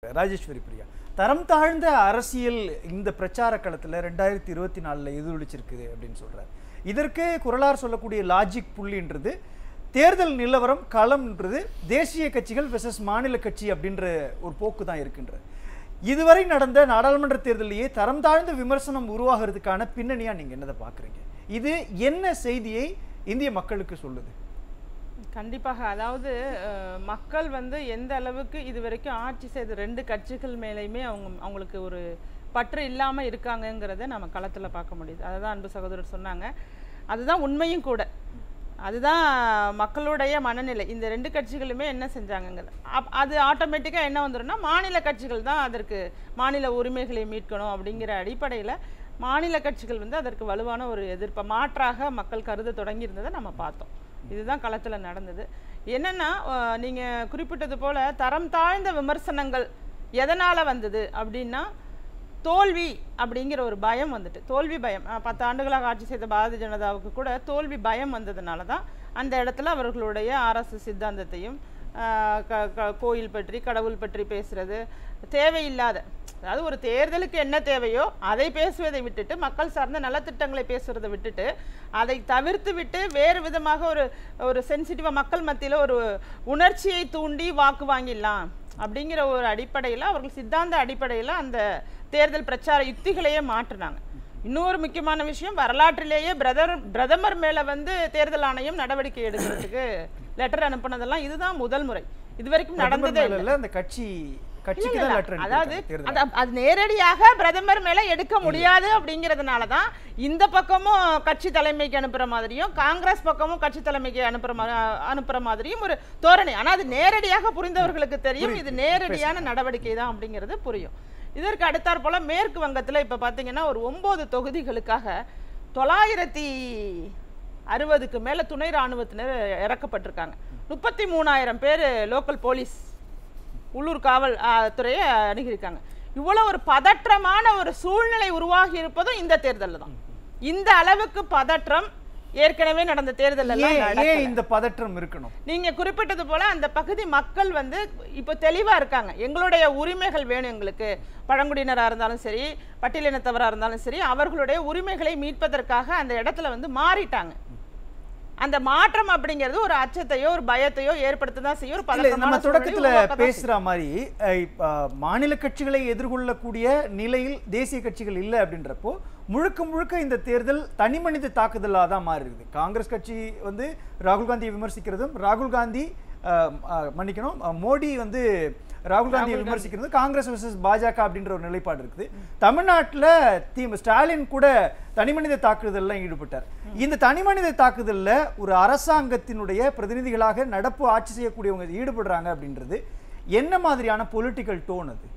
ராஜேஸ்வரி பிரியா தரம் தாழ்ந்த அரசியல் இந்த பிரச்சார களத்துல ரெண்டாயிரத்தி இருபத்தி நாலுல எதிரொலிச்சிருக்குது அப்படின்னு சொல்றாரு இதற்கு குரலார் சொல்லக்கூடிய லாஜிக் புள்ளின்றது தேர்தல் நிலவரம் களம்ன்றது தேசிய கட்சிகள் வெர்சஸ் மாநில கட்சி அப்படின்ற ஒரு போக்கு தான் இருக்கின்றது இதுவரை நடந்த நாடாளுமன்ற தேர்தலிலேயே தரம் தாழ்ந்த விமர்சனம் உருவாகிறதுக்கான பின்னணியா நீங்க என்னதை பாக்குறீங்க இது என்ன செய்தியை இந்திய மக்களுக்கு சொல்லுது கண்டிப்பாக அதாவது அஹ், மக்கள் வந்து எந்த அளவுக்கு இது வரைக்கும் ஆட்சி செய்த ரெண்டு கட்சிகள் மேலேயுமே அவங்க அவங்களுக்கு ஒரு பற்று இல்லாம இருக்காங்கங்கிறத நம்ம களத்துல பார்க்க முடியுது அதுதான் அன்பு சகோதரர் சொன்னாங்க அதுதான் உண்மையும் கூட அதுதான் மக்களுடைய மனநிலை இந்த ரெண்டு கட்சிகளுமே என்ன செஞ்சாங்கங்கிறது அப் அது ஆட்டோமேட்டிக்காக என்ன வந்துடும்னா மாநில கட்சிகள் தான் அதற்கு மாநில உரிமைகளை மீட்கணும் அப்படிங்கிற அடிப்படையில் மாநில கட்சிகள் வந்து அதற்கு வலுவான ஒரு எதிர்ப்பை மாற்றாக மக்கள் கருத தொடங்கியிருந்ததை நம்ம பார்த்தோம் இதுதான் களத்தில் நடந்தது என்னன்னா அஹ், நீங்க குறிப்பிட்டது போல தரம் தாழ்ந்த விமர்சனங்கள் எதனால வந்தது அப்படின்னா தோல்வி அப்படிங்கிற ஒரு பயம் வந்துட்டு தோல்வி பயம் அஹ், பத்து ஆண்டுகளாக ஆட்சி செய்த பாரதிய ஜனதாவுக்கு கூட தோல்வி பயம் வந்ததுனால தான் அந்த இடத்துல அவர்களுடைய ஆர்எஸ்எஸ் சித்தாந்தத்தையும் அஹ், க- க- கோயில் பற்றி கடவுள் பற்றி பேசுறது தேவையில்லாத அதாவது ஒரு தேர்தலுக்கு என்ன தேவையோ அதை பேசுவதை விட்டுட்டு மக்கள் சார்ந்த நலத்திட்டங்களை பேசுறதை விட்டுட்டு அதை தவிர்த்து விட்டு வேறு விதமாக ஒரு ஒரு சென்சிட்டிவாக மக்கள் மத்தியில் ஒரு உணர்ச்சியை தூண்டி வாக்கு வாங்கிடலாம் அப்படிங்கிற ஒரு அடிப்படையில் அவர்கள் சித்தாந்த அடிப்படையில் அந்த தேர்தல் பிரச்சார யுக்திகளையே மாற்றினாங்க இன்னொரு முக்கியமான விஷயம் வரலாற்றிலேயே பிரதர் பிரதமர் மேல வந்து தேர்தல் ஆணையம் நடவடிக்கை எடுக்கிறதுக்கு லெட்டர் அனுப்புனதெல்லாம் இதுதான் முதல் முறை இது வரைக்கும் நடந்ததே பிரதமர் இல்லை மேல இல்ல, அந்த கட்சி கட்சிக்கு தான் லெட்டர் அதாவது தேர்தல் அது அது நேரடியாக பிரதமர் மேல எடுக்க முடியாது அப்படிங்கறதுனால தான் இந்த பக்கமும் கட்சி தலைமைக்கு அனுப்புற மாதிரியும் காங்கிரஸ் பக்கமும் கட்சி தலைமைக்கு அனுப்புற மா- அனுப்புற மாதிரியும் ஒரு தோரணை ஆனா அது நேரடியாக புரிந்தவர்களுக்கு தெரியும் இது நேரடியான நடவடிக்கை தான் அப்படிங்கிறது புரியும் இதற்கு அடுத்தாற் போல மேற்கு வங்கத்துல இப்ப பாத்தீங்கன்னா ஒரு ஒன்பது தொகுதிகளுக்காக தொள்ளாயிரத்தி அறுபதுக்கு மேல துணை ராணுவத்தினர் இறக்கப்பட்டிருக்காங்க முப்பத்தி மூணாயிரம் பேர் லோக்கல் போலீஸ் உள்ளூர் காவல் ஆ, துறையை அணுகியிருக்காங்க இவ்வளவு ஒரு பதற்றமான ஒரு சூழ்நிலை உருவாகி இருப்பதும் இந்த தேர்தல்ல தான் இந்த அளவுக்கு பதற்றம் ஏற்கனவே நடந்த தேர்தல் எல்லாம் ஏன் நடக்கல. ஏன் இந்த பதற்றம் இருக்கணும் நீங்க குறிப்பிட்டது போல அந்த பகுதி மக்கள் வந்து இப்போ தெளிவா இருக்காங்க எங்களுடைய உரிமைகள் வேணும் எங்களுக்கு பழங்குடியினரா இருந்தாலும் சரி பட்டியலினத்தவரா இருந்தாலும் சரி அவர்களுடைய உரிமைகளை மீட்பதற்காக அந்த இடத்துல வந்து மாறிட்டாங்க அந்த மாற்றம் அப்படிங்கிறது ஒரு அச்சத்தையோ ஒரு பயத்தையோ ஏற்படுத்த தான் செய்யும் ஒரு இல்ல பதற்றமான நம்ம சூழலை தொடக்கத்துல உருவாக்க தான் செய்யும். பேசுற மாதிரி அஹ், இப்ப, மாநில கட்சிகளை எதிர்கொள்ளக்கூடிய நிலையில் தேசிய கட்சிகள் இல்லை அப்படின்றப்போ முழுக்க முழுக்க இந்த தேர்தல் தனி மனித தாக்குதலாக தான் மாறி இருக்குது காங்கிரஸ் கட்சி வந்து ராகுல் காந்தியை விமர்சிக்கிறதும் ராகுல் காந்தி அஹ், அஹ், மன்னிக்கணும் அஹ், மோடி வந்து ராகுல் காந்தியை விமர்சிக்கிறது காங்கிரஸ் வர்சஸ் பாஜக அப்படின்ற ஒரு நிலைப்பாடு இருக்குது தமிழ்நாட்டுல தி ஸ்டாலின் கூட தனிமனித தாக்குதல்லாம் ஈடுபட்டார் இந்த தனிமனித தாக்குதல்ல ஒரு அரசாங்கத்தினுடைய பிரதிநிதிகளாக நடப்பு ஆட்சி செய்யக்கூடியவங்க ஈடுபடுறாங்க அப்படின்றது என்ன மாதிரியான பொலிட்டிக்கல் டோன் அது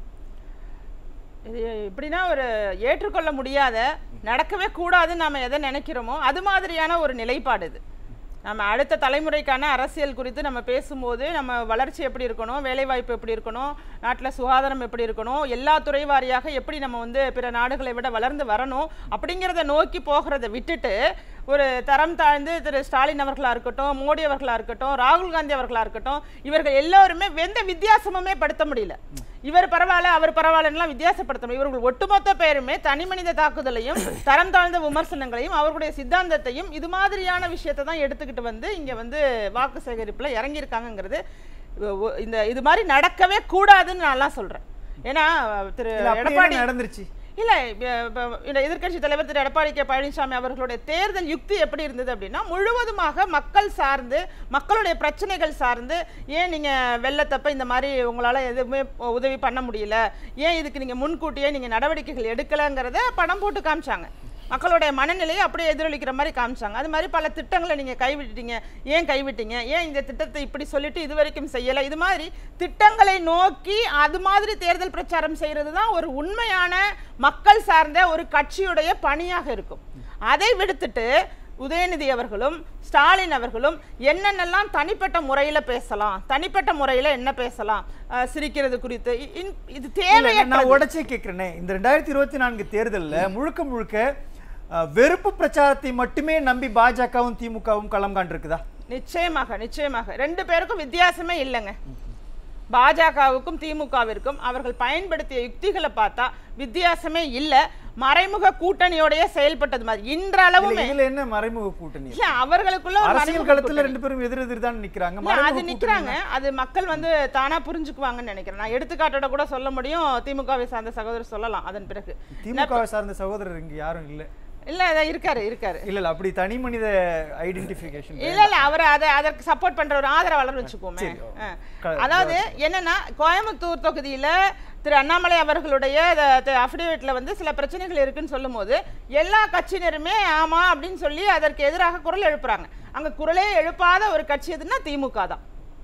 இது எப்படின்னா ஒரு ஏற்றுக்கொள்ள முடியாத நடக்கவே கூடாதுன்னு நாம எதை நினைக்கிறோமோ அது மாதிரியான ஒரு நிலைப்பாடு இது நம்ம அடுத்த தலைமுறைக்கான அரசியல் குறித்து நம்ம பேசும்போது நம்ம வளர்ச்சி எப்படி இருக்கணும் வேலைவாய்ப்பு எப்படி இருக்கணும் நாட்டில் சுகாதாரம் எப்படி இருக்கணும் எல்லா துறை வாரியாக எப்படி நம்ம வந்து பிற நாடுகளை விட வளர்ந்து வரணும் அப்படிங்கிறத நோக்கி போகிறத விட்டுட்டு ஒரு தரம் தாழ்ந்து திரு ஸ்டாலின் அவர்களா இருக்கட்டும் மோடி அவர்களா இருக்கட்டும் ராகுல் காந்தி அவர்களா இருக்கட்டும் இவர்கள் எல்லோருமே எந்த வித்தியாசமுமே படுத்த முடியல இவர் பரவாயில்ல அவர் பரவாயில்லன்னுலாம் வித்தியாசப்படுத்த முடியும் இவர்கள் ஒட்டுமொத்த பேருமே தனி மனித தாக்குதலையும் தரம் தாழ்ந்த விமர்சனங்களையும் அவர்களுடைய சித்தாந்தத்தையும் இது மாதிரியான விஷயத்தை தான் எடுத்துக்கிட்டு வந்து இங்க வந்து வாக்கு சேகரிப்புல இறங்கியிருக்காங்கங்கிறது ஒ- ஒ- இந்த இது மாதிரி நடக்கவே கூடாதுன்னு நான்லாம் சொல்றேன் ஏன்னா திரு இல்ல அப்படி எடப்பாடி என்ன நடந்துருச்சு இல்ல இப்ப- இப்ப இந்த எதிர்க்கட்சி தலைவர் திரு எடப்பாடி கே பழனிசாமி அவர்களுடைய தேர்தல் யுக்தி எப்படி இருந்தது அப்படின்னா முழுவதுமாக மக்கள் சார்ந்து மக்களுடைய பிரச்சனைகள் சார்ந்து ஏன் நீங்க வெள்ளத்தப்ப இந்த மாதிரி உங்களால எதுவுமே உதவி பண்ண முடியல ஏன் இதுக்கு நீங்க முன்கூட்டியே நீங்க நடவடிக்கைகள் எடுக்கலங்கிறத படம் போட்டு காமிச்சாங்க மக்களுடைய மனநிலையை அப்படியே எதிரொலிக்கிற மாதிரி காமிச்சாங்க அது மாதிரி பல திட்டங்களை நீங்க கைவிட்டீங்க ஏன் கைவிட்டீங்க ஏன் இந்த திட்டத்தை இப்படி சொல்லிட்டு இது வரைக்கும் செய்யல இது மாதிரி திட்டங்களை நோக்கி அது மாதிரி தேர்தல் பிரச்சாரம் செய்யறது தான் ஒரு உண்மையான மக்கள் சார்ந்த ஒரு கட்சியுடைய பணியாக இருக்கும் அதை விடுத்துட்டு உதயநிதி அவர்களும் ஸ்டாலின் அவர்களும் என்னென்னலாம் தனிப்பட்ட முறையில் பேசலாம் தனிப்பட்ட முறையில் என்ன பேசலாம் அஹ் சிரிக்கிறது குறித்து இ- இன்- இது இல்ல, தேவையற்றது நான் உடச்சே கேட்கிறேனே இந்த ரெண்டாயிரத்தி இருபத்தி நான்கு தேர்தல்ல முழுக்க முழுக்க அஹ், வெறுப்பு பிரச்சாரத்தை மட்டுமே நம்பி பாஜகவும் திமுகவும் களம் காண்டிருக்குதா நிச்சயமாக நிச்சயமாக ரெண்டு பேருக்கும் வித்தியாசமே இல்லைங்க பாஜகவுக்கும் திமுகவிற்கும் அவர்கள் பயன்படுத்திய யுக்திகளை பார்த்தா வித்தியாசமே இல்ல மறைமுக கூட்டணியோடய செயல்பட்டது மாதிரி இதுல இன்றளவுமே இதுல என்ன மறைமுக கூட்டணி இல்ல அவர்களுக்குள்ள ஒரு அரசியல் மறைமுக களத்துல கூட்டணி. ரெண்டு பேரும் எதிர் எதிர் தான் நிக்கிறாங்க இல்ல, மறைமுக அது கூட்டணி நிக்கிறாங்க அது மக்கள் வந்து தானா புரிஞ்சுக்குவாங்கன்னு நினைக்கிறேன் நான் எடுத்துக்காட்டோட கூட சொல்ல முடியும் திமுகவை சார்ந்த சகோதரர் சொல்லலாம் அதன் பிறகு திமுக சார்ந்த சகோதரர் இங்க யாரும் இல்ல இல்ல அதான் இருக்காரு இருக்காரு இல்ல இல்ல அப்படி தனி மனித ஐடென்டிபிகேஷன் இல்ல இல்ல அவர் அதை அதற்கு சப்போர்ட் பண்ற ஒரு ஆதரவாளர் வச்சுக்கோமே சரி, ஓ. ஆ. க- அதாவது என்னன்னா கோயம்புத்தூர் தொகுதியில திரு அண்ணாமலை அவர்களுடைய அஃபிடேவிட்ல வந்து சில பிரச்சனைகள் இருக்குன்னு சொல்லும்போது எல்லா கட்சியினருமே ஆமா அப்படின்னு சொல்லி அதற்கு எதிராக குரல் எழுப்புறாங்க அங்க குரலே எழுப்பாத ஒரு கட்சி எதுன்னா திமுக தான்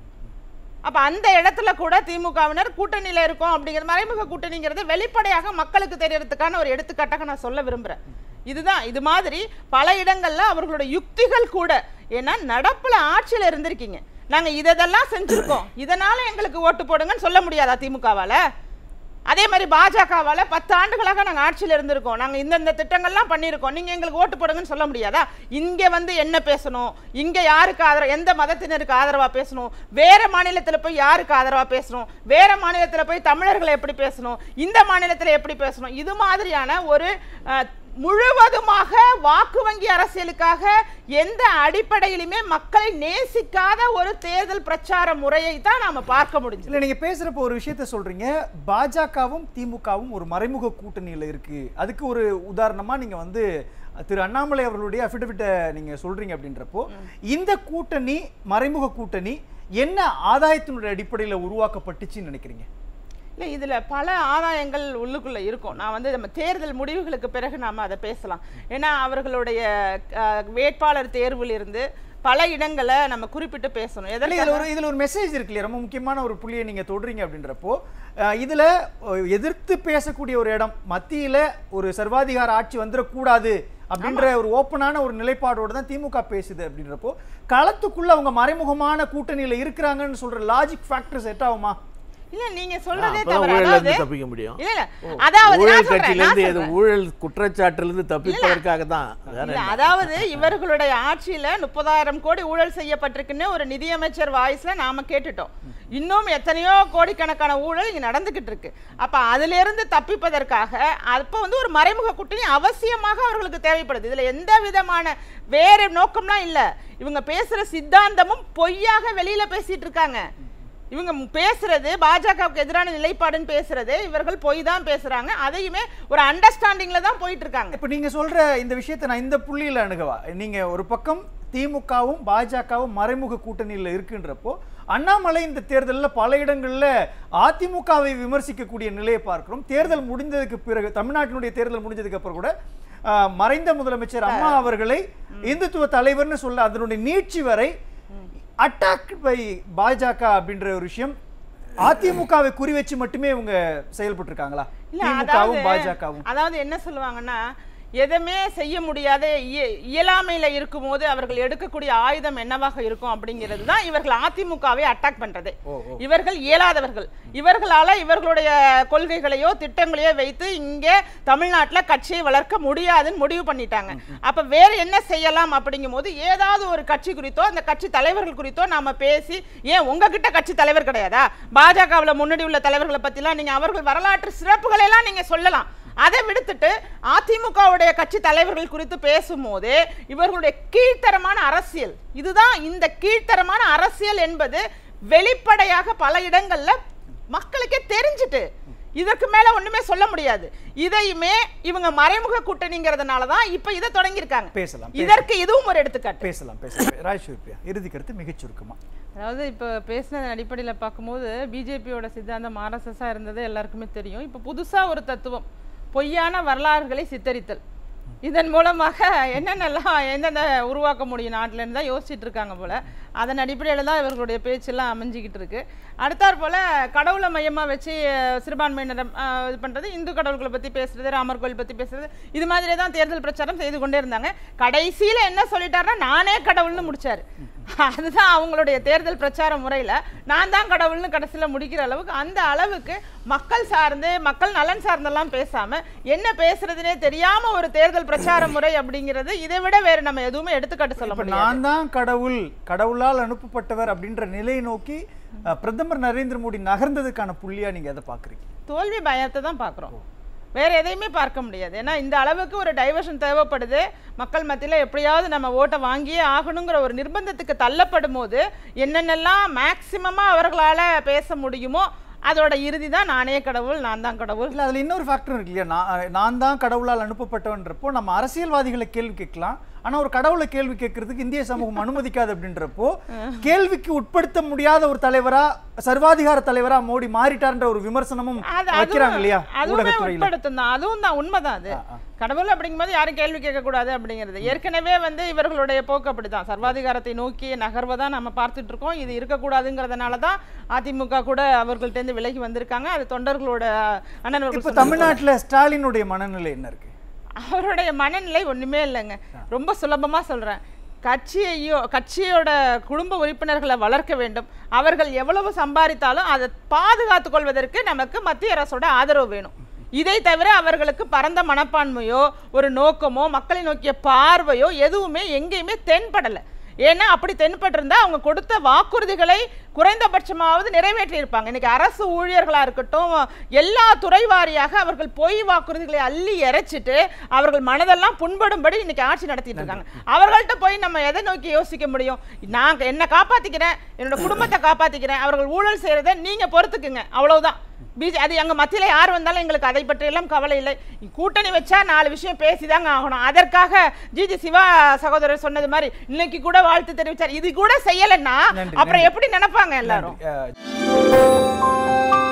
அப்ப அந்த இடத்துல கூட திமுகவினர் கூட்டணியில இருக்கோம் அப்படிங்கிற மறைமுக கூட்டணிங்கிறது வெளிப்படையாக மக்களுக்கு தெரியறதுக்கான ஒரு எடுத்துக்காட்டாக நான் சொல்ல விரும்புறேன் இதுதான் இது மாதிரி பல இடங்கள்ல அவர்களோட யுக்திகள் கூட ஏன்னா நடப்புல ஆட்சியில இருந்திருக்கீங்க நாங்க இதெல்லாம் செஞ்சிருக்கோம் இதனால எங்களுக்கு ஓட்டு போடுங்கன்னு சொல்ல முடியாதா திமுகவால அதே மாதிரி பாஜகவால பத்து ஆண்டுகளாக நாங்க ஆட்சியில இருந்திருக்கோம் நாங்க இந்தந்த திட்டங்கள்லாம் பண்ணியிருக்கோம் நீங்க எங்களுக்கு ஓட்டு போடுங்கன்னு சொல்ல முடியாதா இங்க வந்து என்ன பேசணும் இங்க யாருக்கு ஆதரவு எந்த மதத்தினருக்கு ஆதரவா பேசணும் வேற மாநிலத்துல போய் யாருக்கு ஆதரவா பேசணும் வேற மாநிலத்துல போய் தமிழர்களை எப்படி பேசணும் இந்த மாநிலத்துல எப்படி பேசணும் இது மாதிரியான ஒரு அஹ், முழுவதுமாக வாக்கு வங்கி அரசியலுக்காக எந்த அடிப்படையிலுமே மக்களை நேசிக்காத ஒரு தேர்தல் பிரச்சார முறையை தான் நாம பார்க்க முடிஞ்சது இல்ல நீங்க பேசுறப்ப ஒரு விஷயத்த சொல்றீங்க பாஜகவும் திமுகவும் ஒரு மறைமுக கூட்டணியில இருக்கு அதுக்கு ஒரு உதாரணமா நீங்க வந்து திரு அண்ணாமலை அவர்களுடைய அஃபிடவிட்டை நீங்க சொல்றீங்க அப்படின்றப்போ இந்த கூட்டணி மறைமுக கூட்டணி என்ன ஆதாயத்தினுடைய அடிப்படையில உருவாக்கப்பட்டுச்சுன்னு நினைக்கிறீங்க இல்லை இதில் பல ஆதாயங்கள் உள்ளுக்குள்ளே இருக்கும் நான் வந்து நம்ம தேர்தல் முடிவுகளுக்கு பிறகு நாம் அதை பேசலாம் ஏன்னா அவர்களுடைய அஹ், வேட்பாளர் தேர்விலிருந்து பல இடங்களை நம்ம குறிப்பிட்டு பேசணும் இல்ல, எதற்கு இதுல ஒரு இதுல ஒரு மெசேஜ் இருக்கு இல்லையா ரொம்ப முக்கியமான ஒரு புள்ளியை நீங்க தொடுறீங்க அப்படின்றப்போ அஹ், இதுல அஹ், எதிர்த்து பேசக்கூடிய ஒரு இடம் மத்தியில ஒரு சர்வாதிகார ஆட்சி வந்துடக்கூடாது அப்படின்ற ஒரு ஓப்பனான ஒரு நிலைப்பாடோட தான் திமுக பேசுது அப்படின்றப்போ களத்துக்குள்ள அவங்க மறைமுகமான கூட்டணியில இருக்கிறாங்கன்னு சொல்ற லாஜிக் ஃபேக்டர் செட் ஆகுமா இல்லை நீங்க சொல்றதே அப்பதான் தவறு ஊழல்ல அதாவது இருந்து தப்பிக்க முடியும் இல்ல இல்ல அதாவது நான் ஊழல் சொல்றேன், கட்சியில நான் இருந்து எது சொல்றேன். ஊழல் குற்றச்சாட்டுல இருந்து தப்பிப்பதற்காக தான் வேற இல்ல என்ன? அதாவது இவர்களுடைய ஆட்சியில முப்பதாயிரம் கோடி ஊழல் செய்யப்பட்டிருக்குன்னு ஒரு நிதியமைச்சர் வாய்ஸ்ல நாம கேட்டுட்டோம் இன்னும் எத்தனையோ கோடிக்கணக்கான ஊழல் இங்க நடந்துகிட்டு இருக்கு அப்ப அதுல இருந்து தப்பிப்பதற்காக அப்ப வந்து ஒரு மறைமுக கூட்டணி அவசியமாக அவர்களுக்கு தேவைப்படுது இதுல எந்த விதமான வேற நோக்கம்லாம் இல்ல இவங்க பேசுற சித்தாந்தமும் பொய்யாக வெளியில பேசிட்டு இருக்காங்க இவங்க ம் பேசுறது பாஜகவுக்கு எதிரான நிலைப்பாடுன்னு பேசுறது இவர்கள் பொய் தான் பேசுறாங்க அதையுமே ஒரு அண்டர்ஸ்டாண்டிங்ல தான் போயிட்டு இருக்காங்க இப்ப நீங்க சொல்ற இந்த விஷயத்தை நான் இந்த புள்ளியில அணுகவா நீங்க ஒரு பக்கம் திமுகவும் பாஜகவும் மறைமுக கூட்டணியில இருக்குன்றப்போ அண்ணாமலை இந்த தேர்தலில் பல இடங்கள்ல அதிமுகவை விமர்சிக்கக்கூடிய நிலையை பார்க்கிறோம் தேர்தல் முடிந்ததுக்கு பிறகு தமிழ்நாட்டினுடைய தேர்தல் முடிஞ்சதுக்கு அப்புறம் கூட ஆஹ், மறைந்த முதலமைச்சர் அம்மா அவர்களை இந்துத்துவ தலைவர்னு சொல்ல அதனுடைய நீட்சி வரை அட்டாக் பை பாஜக அப்படின்ற ஒரு விஷயம் அதிமுகவை குறி வச்சு மட்டுமே இவங்க செயல்பட்டு இருக்காங்களா இல்ல திமுகவும் அதாவது பாஜகவும் அதாவது என்ன சொல்லுவாங்கன்னா எதுவுமே செய்ய முடியாத இய- இயலாமையில இருக்கும்போது அவர்கள் எடுக்கக்கூடிய ஆயுதம் என்னவாக இருக்கும் அப்படிங்கிறது தான் இவர்கள் அதிமுகவை அட்டாக் பண்றது இவர்கள் இயலாதவர்கள் இவர்களால இவர்களுடைய கொள்கைகளையோ திட்டங்களையோ வைத்து இங்கே தமிழ்நாட்டுல கட்சியை வளர்க்க முடியாதுன்னு முடிவு பண்ணிட்டாங்க அப்ப வேற என்ன செய்யலாம் அப்படிங்கும்போது ஏதாவது ஒரு கட்சி குறித்தோ அந்த கட்சி தலைவர்கள் குறித்தோ நாம பேசி ஏன் உங்ககிட்ட கட்சி தலைவர் கிடையாதா பாஜகவுல முன்னாடி உள்ள தலைவர்களை பத்திலாம் நீங்க அவர்கள் வரலாற்று சிறப்புகளை எல்லாம் நீங்க சொல்லலாம் அதை விடுத்துட்டு அதிமுகவுடைய கட்சி தலைவர்கள் குறித்து பேசும்போது இவர்களுடைய கீழ்த்தரமான அரசியல் இதுதான் இந்த கீழ்த்தரமான அரசியல் என்பது வெளிப்படையாக பல இடங்கள்ல மக்களுக்கே தெரிஞ்சுட்டு இதற்கு மேல ஒண்ணுமே சொல்ல முடியாது இதையுமே இவங்க மறைமுக கூட்டணிங்கிறதுனால தான் இப்ப இதை தொடங்கியிருக்காங்க பேசலாம் இதற்கு இதுவும் ஒரு எடுத்துக்காட்டு பேசலாம் பேசலாம் ராஜ் சுப்ரியா இறுதி கருத்து மிகச் சுருக்கமா அதாவது இப்போ பேசினதன் அடிப்படையில் பார்க்கும்போது பிஜேபியோட சித்தாந்தம் ஆர்எஸ்எஸ்ஸாக இருந்தது எல்லாருக்குமே தெரியும் இப்போ புதுசாக ஒரு தத்துவம் பொய்யான வரலாறுகளை சித்தரித்தல் இதன் மூலமாக என்னென்னலாம் எந்தெந்த உருவாக்க முடியும் நாட்டிலேருந்து தான் யோசிச்சுட்டு இருக்காங்க போல அதன் அடிப்படையில் தான் இவர்களுடைய பேச்செல்லாம் அமைஞ்சிக்கிட்டு இருக்கு அடுத்தாற் போல கடவுளை மையமாக வச்சு அஹ், சிறுபான்மையினரை அஹ், இது பண்ணுறது இந்து கடவுள்களை பற்றி பேசுறது ராமர் கோயில் பற்றி பேசுறது இது மாதிரியே தான் தேர்தல் பிரச்சாரம் செய்து கொண்டே இருந்தாங்க கடைசியில் என்ன சொல்லிட்டாருன்னா நானே கடவுள்னு முடிச்சாரு அதுதான் அவங்களுடைய தேர்தல் பிரச்சார முறையில் நான் தான் கடவுள்னு கடைசியில் முடிக்கிற அளவுக்கு அந்த அளவுக்கு மக்கள் சார்ந்து மக்கள் நலன் சார்ந்தெல்லாம் பேசாம என்ன பேசுறதுனே தெரியாம ஒரு தேர்தல் பிரச்சார முறை அப்படிங்கிறது இதை விட வேறு நம்ம எதுவுமே எடுத்துக்காட்டு சொல்ல இப்ப முடியாது நான் தான் கடவுள் கடவுளா கடவுளால் அனுப்பப்பட்டவர் அப்படின்ற நிலையை நோக்கி அஹ், பிரதமர் நரேந்திர மோடி நகர்ந்ததுக்கான புள்ளியா நீங்க எதை பாக்குறீங்க தோல்வி பயத்தை தான் பார்க்குறோம் வேற எதையுமே பார்க்க முடியாது ஏன்னா இந்த அளவுக்கு ஒரு டைவர்ஷன் தேவைப்படுது மக்கள் மத்தியில் எப்படியாவது நம்ம ஓட்டை வாங்கியே ஆகணுங்கிற ஒரு நிர்பந்தத்துக்கு தள்ளப்படும் போது என்னென்னலாம் மேக்சிமமாக அவர்களால் பேச முடியுமோ அதோட இறுதி தான் நானே கடவுள் நான் தான் கடவுள் இல்ல அதுல இன்னொரு ஃபேக்டர் இருக்கு இல்லையா நான் நான் தான் கடவுளால் அனுப்பப்பட்டவன்றப்போ நம்ம அரசியல்வாதிகளை கேள்வி கேட்கலாம் ஆனா ஒரு கடவுளை கேள்வி கேட்கறதுக்கு இந்திய சமூகம் அனுமதிக்காது அப்படின்றப்போ கேள்விக்கு உட்படுத்த முடியாத ஒரு தலைவரா சர்வாதிகார தலைவரா மோடி மாறிட்டார்ன்ற ஒரு விமர்சனமும் அது வைக்கிறாங்க இல்லையா அதுவுமே ஊடகத்துறையில உட்படுத்தும் தான் அதுவும் தான் உண்மைதான் அது கடவுள் அப்படிங்கும்போது யாரும் கேள்வி கேட்கக்கூடாது அப்படிங்கிறது ஏற்கனவே வந்து இவர்களுடைய போக்கு அப்படிதான் சர்வாதிகாரத்தை நோக்கி நகர்வை தான் நம்ம பார்த்துட்டு இருக்கோம் இது இருக்கக்கூடாதுங்கிறதுனால தான் அதிமுக கூட அவர்கள்ட்டேருந்து விலகி வந்திருக்காங்க அது தொண்டர்களோட அண்ணன் அவர்கள் இப்ப சொன்னது தமிழ்நாட்டுல ஸ்டாலினுடைய மனநிலை என்ன இருக்கு அவருடைய மனநிலை ஒண்ணுமே இல்லைங்க ரொம்ப சுலபமா சொல்றேன் கட்சியையோ கட்சியோட குடும்ப உறுப்பினர்களை வளர்க்க வேண்டும் அவர்கள் எவ்வளவு சம்பாதித்தாலும் அதை பாதுகாத்துக் கொள்வதற்கு நமக்கு மத்திய அரசோட ஆதரவு வேணும் இதை தவிர அவர்களுக்கு பரந்த மனப்பான்மையோ ஒரு நோக்கமோ மக்களை நோக்கிய பார்வையோ எதுவுமே எங்கேயுமே தென்படலை ஏன்னா அப்படி தென்பட்டிருந்தா அவங்க கொடுத்த வாக்குறுதிகளை குறைந்தபட்சமாவது நிறைவேற்றி இருப்பாங்க இன்னைக்கு அரசு ஊழியர்களா இருக்கட்டும் எல்லா துறை வாரியாக அவர்கள் பொய் வாக்குறுதிகளை அள்ளி இறைச்சிட்டு அவர்கள் மனதெல்லாம் புண்படும்படி இன்னைக்கு ஆட்சி நடத்திட்டு இருக்காங்க அவர்கள்ட்ட போய் நம்ம எதை நோக்கி யோசிக்க முடியும் நான் என்ன காப்பாத்திக்கிறேன் என்னோட குடும்பத்தை காப்பாத்திக்கிறேன் அவர்கள் ஊழல் செய்யறதை நீங்க பொறுத்துக்குங்க அவ்வளவுதான் பிஜே அது எங்க மத்தியில யார் வந்தாலும் எங்களுக்கு அதை பற்றி எல்லாம் கவலை இல்லை கூட்டணி வச்சா நாலு விஷயம் பேசிதாங்க ஆகணும் அதற்காக ஜிஜி சிவா சகோதரர் சொன்னது மாதிரி இன்னைக்கு கூட வாழ்த்து தெரிவிச்சார் இது கூட செய்யலைன்னா நன்றி, அப்புறம் நன்றி. எப்படி நினைப்பாங்க எல்லாரும் அஹ்